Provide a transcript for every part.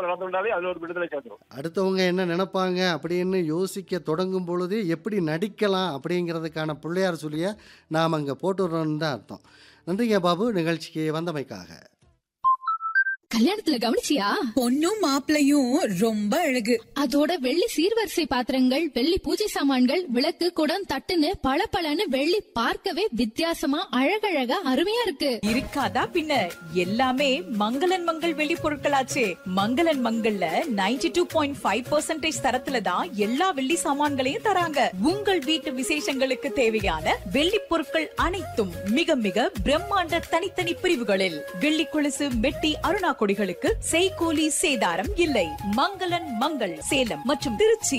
இல்லாம நடந்து கொண்டாலே அது ஒரு விடுதலை கிடைச்சிடும் அடுத்தவங்க என்ன நினைப்பாங்க அப்படின்னு யோசிக்க தொடங்கும் பொழுது எப்படி நடிக்கலாம் அப்படிங்கிறதுக்கான பிள்ளையார் சொல்லிய நாம் அங்கே போட்டுடுறோம்னு தான் அர்த்தம் நன்றிங்க பாபு நிகழ்ச்சிக்கு வந்தமைக்காக கல்யாணத்துல கவனிச்சியா பொண்ணும் மாப்பிளையும் ரொம்ப அழகு அதோட வெள்ளி சீர்வரிசை பாத்திரங்கள் வெள்ளி பூஜை சாமான்கள் விளக்கு குடம் தட்டுன்னு பளபளன்னு வெள்ளி பார்க்கவே வித்தியாசமா அழகழகா அருமையா இருக்கு இருக்காதா பின்ன எல்லாமே மங்களன் மங்கள் வெளி பொருட்களாச்சே மங்களன் மங்கள்ல 92.5% டூ பாயிண்ட் ஃபைவ் தரத்துல தான் எல்லா வெள்ளி சாமான்களையும் தராங்க உங்கள் வீட்டு விசேஷங்களுக்கு தேவையான வெள்ளி பொருட்கள் அனைத்தும் மிக மிக பிரம்மாண்ட தனித்தனி பிரிவுகளில் வெள்ளி கொலுசு மெட்டி அருணா கொடிகளுக்கு செய்கூலி சேதாரம் இல்லை மங்களன் மங்கள் சேலம் மற்றும் திருச்சி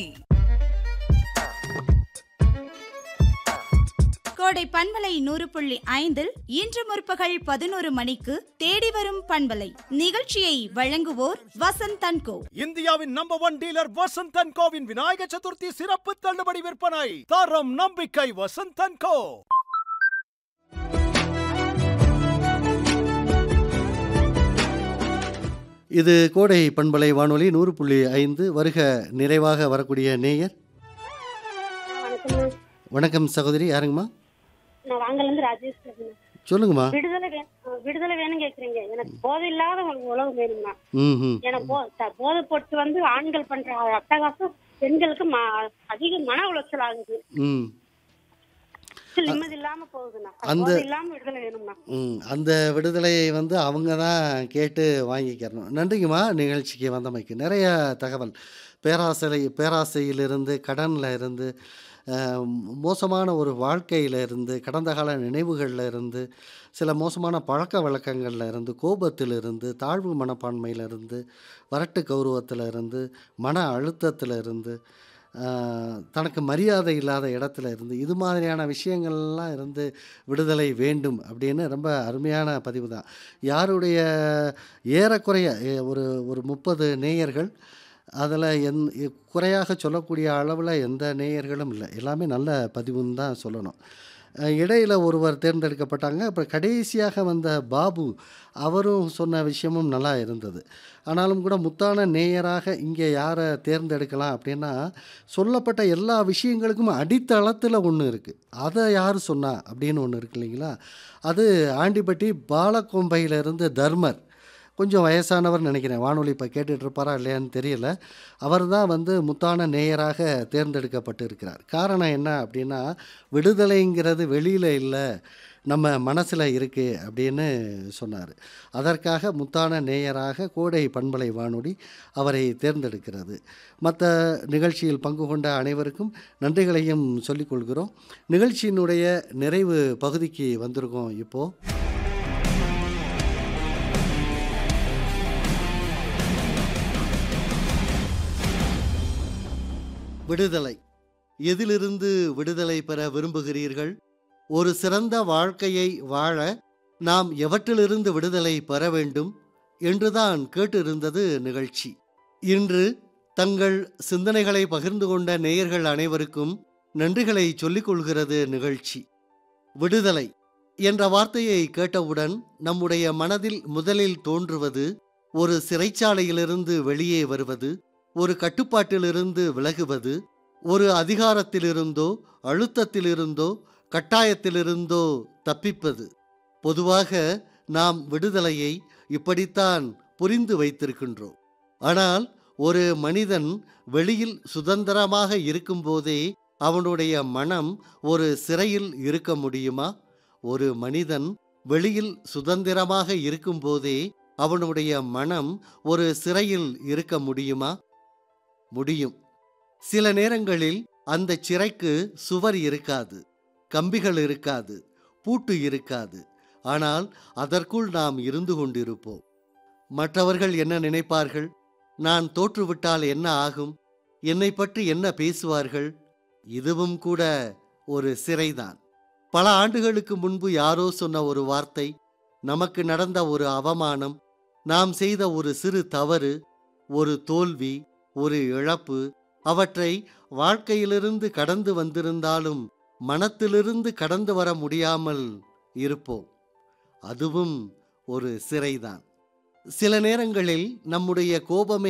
கோடை பண்பலை நூறு புள்ளி ஐந்தில் இன்று முற்பகல் பதினோரு மணிக்கு தேடி வரும் பண்பலை நிகழ்ச்சியை வழங்குவோர் வசந்த் தன்கோ இந்தியாவின் number one dealer Vasanth and கோவின் விநாயக சதுர்த்தி சிறப்பு தள்ளுபடி விற்பனை தரம் நம்பிக்கை வசந்த் அண்ட் கோ இது கோடை பண்பலை வானொலி நூறு புள்ளி ஐந்து வருக நிறைவாக வரக்கூடிய நேயர் வணக்கம்ண்ணா வணக்கம் சகோதரி யாருங்கம்மா நான் வாங்கலேருந்து ராஜேஷ் பேசுறேன் சொல்லுங்கம்மா விடுதலை வே- அஹ் விடுதலை வேணும் கேக்குறீங்க எனக்கு போதை இல்லாத ஒரு உலகம் வேணும்னா ம் ம் எனக்கு போ த- போதை போட்டு வந்து ஆண்கள் பண்ற அட்டகாசம் பெண்களுக்கு ம- அதிக மன உளைச்சல் ஆகுது ம் நிம்மதி இல்லாம போகுதுண்ணா அது அந்த- போதை இல்லாம விடுதலை வேணும்னா ம் அந்த விடுதலையை வந்து அவங்க தான் கேட்டு வாங்கிக்கிறணும் நன்றிங்கம்மா நிகழ்ச்சிக்கு வந்தமைக்கு நிறைய தகவல் பேராசை பேராசையிலிருந்து கடனில் இருந்து அஹ், மோசமான ஒரு வாழ்க்கையில இருந்து கடந்த கால நினைவுகளில் இருந்து சில மோசமான பழக்க வழக்கங்கள்ல இருந்து கோபத்தில் இருந்து தாழ்வு மனப்பான்மையில இருந்து வரட்டு கௌரவத்தில் இருந்து மன அழுத்தத்தில் இருந்து ஆஹ், தனக்கு மரியாதை இல்லாத இடத்துல இருந்து இது மாதிரியான விஷயங்கள்லாம் இருந்து விடுதலை வேண்டும் அப்படின்னு ரொம்ப அருமையான பதிவு தான் யாருடைய ஏறக்குறைய ஏ- ஒரு ஒரு முப்பது நேயர்கள் அதில் எந் எ- குறையாக சொல்லக்கூடிய அளவில் எந்த நேயர்களும் இல்லை எல்லாமே நல்ல பதிவுன்னு தான் சொல்லணும் அஹ் இடையில ஒருவர் தேர்ந்தெடுக்கப்பட்டாங்க அப்புறம் கடைசியாக வந்த பாபு அவரும் சொன்ன விஷயமும் நல்லா இருந்தது ஆனாலும் கூட முத்தான நேயராக இங்கே யாரை தேர்ந்தெடுக்கலாம் அப்படின்னா சொல்லப்பட்ட எல்லா விஷயங்களுக்கும் அடித்தளத்தில் ஒன்று இருக்குது அதை யார் சொன்னா அப்படின்னு ஒன்று இருக்கு இல்லைங்களா அது ஆண்டிப்பட்டி பாலக்கொம்பையிலிருந்து தர்மர் கொஞ்சம் வயசானவர் நினைக்கிறேன் வானொலி இப்போ கேட்டுட்டு இருப்பாரா இல்லையான்னு தெரியல அவர் தான் வந்து முத்தான நேயராக தேர்ந்தெடுக்கப்பட்டு இருக்கிறார் காரணம் என்ன அப்படின்னா விடுதலைங்கிறது வெளியில் இல்லை நம்ம மனசில் இருக்குது அப்படின்னு சொன்னார் அதற்காக முத்தான நேயராக கோடை பண்பலை வானொலி அவரை தேர்ந்தெடுக்கிறது மற்ற நிகழ்ச்சியில் பங்கு கொண்ட அனைவருக்கும் நன்றிகளையும் சொல்லிக் கொள்கிறோம் நிகழ்ச்சியினுடைய நிறைவு பகுதிக்கு வந்திருக்கோம் இப்போது விடுதலை எதிலிருந்து விடுதலை பெற விரும்புகிறீர்கள் ஒரு சிறந்த வாழ்க்கையை வாழ நாம் எவற்றிலிருந்து விடுதலை பெற வேண்டும் என்றுதான் கேட்டிருந்தது நிகழ்ச்சி இன்று தங்கள் சிந்தனைகளை பகிர்ந்து கொண்ட நேயர்கள் அனைவருக்கும் நன்றிகளை சொல்லிக் கொள்கிறது நிகழ்ச்சி விடுதலை என்ற வார்த்தையை கேட்டவுடன் நம்முடைய மனதில் முதலில் தோன்றுவது ஒரு சிறைச்சாலையிலிருந்து வெளியே வருவது ஒரு கட்டுப்பாட்டிலிருந்து விலகுவது ஒரு அதிகாரத்திலிருந்தோ அழுத்தத்திலிருந்தோ கட்டாயத்திலிருந்தோ தப்பிப்பது பொதுவாக நாம் விடுதலையை இப்படித்தான் புரிந்து வைத்திருக்கின்றோம் ஆனால் ஒரு மனிதன் வெளியில் சுதந்திரமாக இருக்கும்போதே அவனுடைய மனம் ஒரு சிறையில் இருக்க முடியுமா ஒரு மனிதன் வெளியில் சுதந்திரமாக இருக்கும்போதே அவனுடைய மனம் ஒரு சிறையில் இருக்க முடியுமா முடியும் சில நேரங்களில் அந்த சிறைக்கு சுவர் இருக்காது கம்பிகள் இருக்காது பூட்டு இருக்காது ஆனால் அதற்குள் நாம் இருந்து கொண்டிருப்போம் மற்றவர்கள் என்ன நினைப்பார்கள் நான் தோற்றுவிட்டால் என்ன ஆகும் என்னை பற்றி என்ன பேசுவார்கள் இதுவும் கூட ஒரு சிறைதான் பல ஆண்டுகளுக்கு முன்பு யாரோ சொன்ன ஒரு வார்த்தை நமக்கு நடந்த ஒரு அவமானம் நாம் செய்த ஒரு சிறு தவறு ஒரு தோல்வி ஒரு இழப்பு அவற்றை வாழ்க்கையிலிருந்து கடந்து வந்திருந்தாலும் மனத்திலிருந்து கடந்து வர முடியாமல் இருப்போம் அதுவும் ஒரு சிறைதான் சில நேரங்களில் நம்முடைய கோபமே